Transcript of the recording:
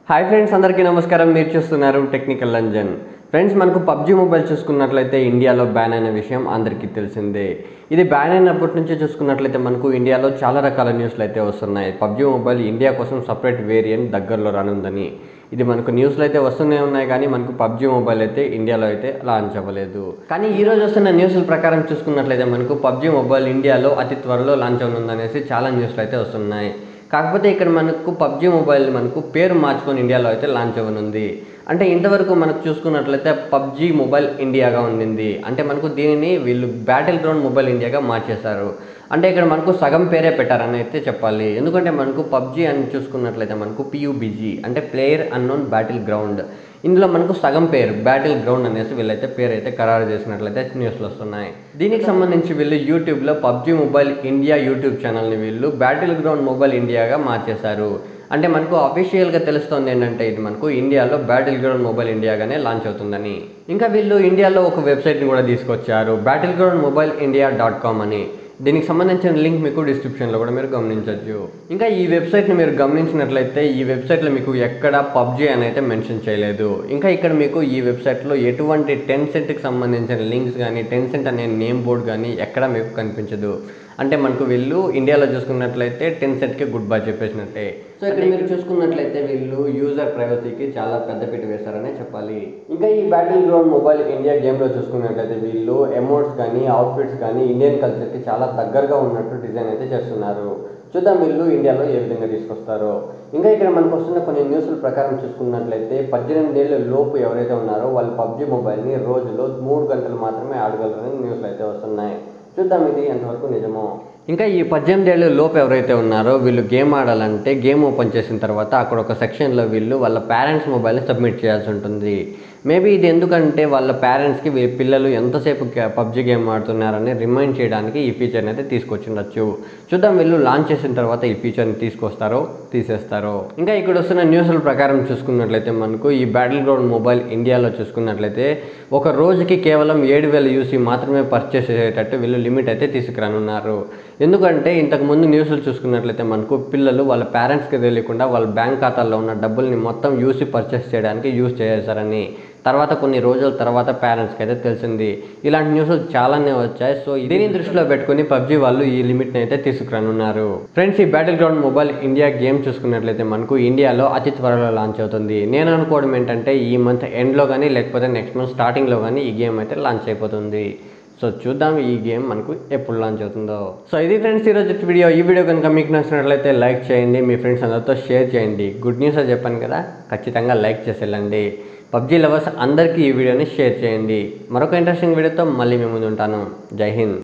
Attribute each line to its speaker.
Speaker 1: hi friends అందరికీ నమస్కారం మీరు చూస్తున్నారు టెక్నికల్ లంజన్ ఫ్రెండ్స్ మనకు పబ్జి మొబైల్ చూసుకున్నట్లయితే ఇండియాలో బ్యాన్ అయిన విషయం అందరికీ తెలిసిందే ఇది బ్యాన్ అయినప్పటి నుంచి చూసుకున్నట్లయితే మనకు ఇండియాలో చాలా రకాల న్యూస్లు అయితే వస్తున్నాయి పబ్జి మొబైల్ ఇండియా కోసం సపరేట్ వేరియంట్ దగ్గరలో రానుందని ఇది మనకు న్యూస్లు అయితే వస్తూనే ఉన్నాయి కానీ మనకు పబ్జి మొబైల్ అయితే ఇండియాలో అయితే లాంచ్ అవ్వలేదు కానీ ఈ రోజు వస్తున్న న్యూస్ల ప్రకారం చూసుకున్నట్లయితే మనకు పబ్జి మొబైల్ ఇండియాలో అతి త్వరలో లాంచ్ అవనుందనేసి చాలా న్యూస్లు అయితే వస్తున్నాయి కాకపోతే ఇక్కడ మనకు పబ్జి మొబైల్ మనకు పేరు మార్చుకొని ఇండియాలో అయితే లాంచ్ అవ్వనుంది అంటే ఇంతవరకు మనకు చూసుకున్నట్లయితే పబ్జి మొబైల్ ఇండియాగా ఉండింది అంటే మనకు దీనిని వీళ్ళు బ్యాటిల్ గ్రౌండ్ మొబైల్ ఇండియాగా మార్చేశారు అంటే ఇక్కడ మనకు సగం పేరే పెట్టారని అయితే చెప్పాలి ఎందుకంటే మనకు పబ్జి అని చూసుకున్నట్లయితే మనకు పియూబిజి అంటే ప్లేయర్ అన్నోన్ బ్యాటిల్ గ్రౌండ్ ఇందులో మనకు సగం పేరు బ్యాటిల్ గ్రౌండ్ అనేసి వీళ్ళైతే పేరు అయితే ఖరారు చేసినట్లయితే న్యూస్లు వస్తున్నాయి దీనికి సంబంధించి వీళ్ళు యూట్యూబ్లో పబ్జి మొబైల్ ఇండియా యూట్యూబ్ ఛానల్ని వీళ్ళు బ్యాటిల్ గ్రౌండ్ మొబైల్ ఇండియాగా మార్చేశారు అంటే మనకు అఫీషియల్గా తెలుస్తోంది ఏంటంటే ఇది మనకు ఇండియాలో బ్యాటిల్ గ్రౌండ్ మొబైల్ ఇండియాగానే లాంచ్ అవుతుందని ఇంకా వీళ్ళు ఇండియాలో ఒక వెబ్సైట్ని కూడా తీసుకొచ్చారు battle ground mobile India dot com అని దీనికి సంబంధించిన లింక్ మీకు డిస్క్రిప్షన్లో కూడా మీరు గమనించవచ్చు ఇంకా ఈ వెబ్సైట్ని మీరు గమనించినట్లయితే ఈ వెబ్సైట్లో మీకు ఎక్కడ పబ్జి అని అయితే మెన్షన్ చేయలేదు ఇంకా ఇక్కడ మీకు ఈ వెబ్సైట్లో ఎటువంటి టెన్ సెంట్కి సంబంధించిన లింక్స్ కానీ టెన్ సెంట్ అనే నేమ్ బోర్డ్ కానీ ఎక్కడ మీకు కనిపించదు అంటే మనకు వీళ్ళు ఇండియాలో చూసుకున్నట్లయితే టెన్ సెంట్కి గుడ్ బై చెప్పేసినట్టే సో ఇక్కడ మీరు చూసుకున్నట్లయితే వీళ్ళు యూజర్ ప్రైవసీకి చాలా పెద్దపీట వేశారనే చెప్పాలి ఇంకా ఈ బ్యాటిల్ గ్రౌండ్ మొబైల్ ఇండియా గేమ్లో చూసుకున్నట్లయితే వీళ్ళు ఎమోట్స్ కానీ అవుట్ఫిట్స్ కానీ ఇండియన్ కల్చర్కి చాలా దగ్గరగా ఉన్నట్టు డిజైన్ అయితే చేస్తున్నారు చూద్దాం వీళ్ళు ఇండియాలో ఏ విధంగా తీసుకొస్తారో ఇంకా ఇక్కడ మనకు వస్తున్న కొన్ని న్యూస్ల ప్రకారం చూసుకున్నట్లయితే పద్దెనిమిది ఏళ్ళ లోపు ఎవరైతే ఉన్నారో వాళ్ళు పబ్జి మొబైల్ని రోజులో మూడు గంటలు మాత్రమే ఆడగలరని న్యూస్లు అయితే వస్తున్నాయి చూద్దాం ఇది ఎంతవరకు నిజమో ఇంకా ఈ పద్దెనిమిది ఏళ్ళు లోపు ఎవరైతే ఉన్నారో వీళ్ళు గేమ్ ఆడాలంటే గేమ్ ఓపెన్ చేసిన తర్వాత అక్కడ ఒక సెక్షన్లో వీళ్ళు వాళ్ళ పేరెంట్స్ మొబైల్ని సబ్మిట్ చేయాల్సి ఉంటుంది మేబీ ఇది ఎందుకంటే వాళ్ళ పేరెంట్స్కి వీళ్ళ పిల్లలు ఎంతసేపు పబ్జి గేమ్ ఆడుతున్నారని రిమైండ్ చేయడానికి ఈ ఫీచర్ని అయితే తీసుకొచ్చిండొచ్చు చూద్దాం వీళ్ళు లాంచ్ చేసిన తర్వాత ఈ ఫీచర్ని తీసుకొస్తారో తీసేస్తారో ఇంకా ఇక్కడ వస్తున్న న్యూస్ల ప్రకారం చూసుకున్నట్లయితే మనకు ఈ బ్యాటిల్ గ్రౌండ్ మొబైల్ ఇండియాలో చూసుకున్నట్లయితే ఒక రోజుకి కేవలం ఏడు వేల యూసీ మాత్రమే పర్చేస్ చేసేటట్టు వీళ్ళు లిమిట్ అయితే తీసుకురానున్నారు ఎందుకంటే ఇంతకు ముందు న్యూస్లు చూసుకున్నట్లయితే మనకు పిల్లలు వాళ్ళ పేరెంట్స్కి తెలియకుండా వాళ్ళ బ్యాంక్ ఖాతాల్లో ఉన్న డబ్బుల్ని మొత్తం యూసీ పర్చేస్ చేయడానికి యూస్ చేశారని తర్వాత కొన్ని రోజుల తర్వాత పేరెంట్స్కి అయితే తెలిసింది ఇలాంటి న్యూస్లు చాలానే వచ్చాయి సో దీన్ని దృష్టిలో పెట్టుకుని పబ్జి వాళ్ళు ఈ లిమిట్ని అయితే తీసుకురానున్నారు ఫ్రెండ్స్ ఈ battle ground mobile India game చూసుకున్నట్లయితే మనకు ఇండియాలో అతి త్వరలో లాంచ్ అవుతుంది నేను అనుకోవడం ఏంటంటే ఈ మంత్ ఎండ్లో కానీ లేకపోతే నెక్స్ట్ మంత్ స్టార్టింగ్లో కానీ ఈ గేమ్ అయితే లాంచ్ అయిపోతుంది సో చూద్దాం ఈ గేమ్ మనకు ఎప్పుడు లాంచ్ అవుతుందో సో ఇది ఫ్రెండ్స్ ఈరోజు వీడియో ఈ వీడియో కనుక మీకు నచ్చినట్లయితే లైక్ చేయండి మీ ఫ్రెండ్స్ అందరితో షేర్ చేయండి గుడ్ న్యూస్ అని చెప్పాను కదా ఖచ్చితంగా లైక్ చేసి వెళ్ళండి పబ్జీ లవర్స్ అందరికీ ఈ వీడియోని షేర్ చేయండి మరొక ఇంట్రెస్టింగ్ వీడియోతో మళ్ళీ మేము ముందు ఉంటాను జై హింద్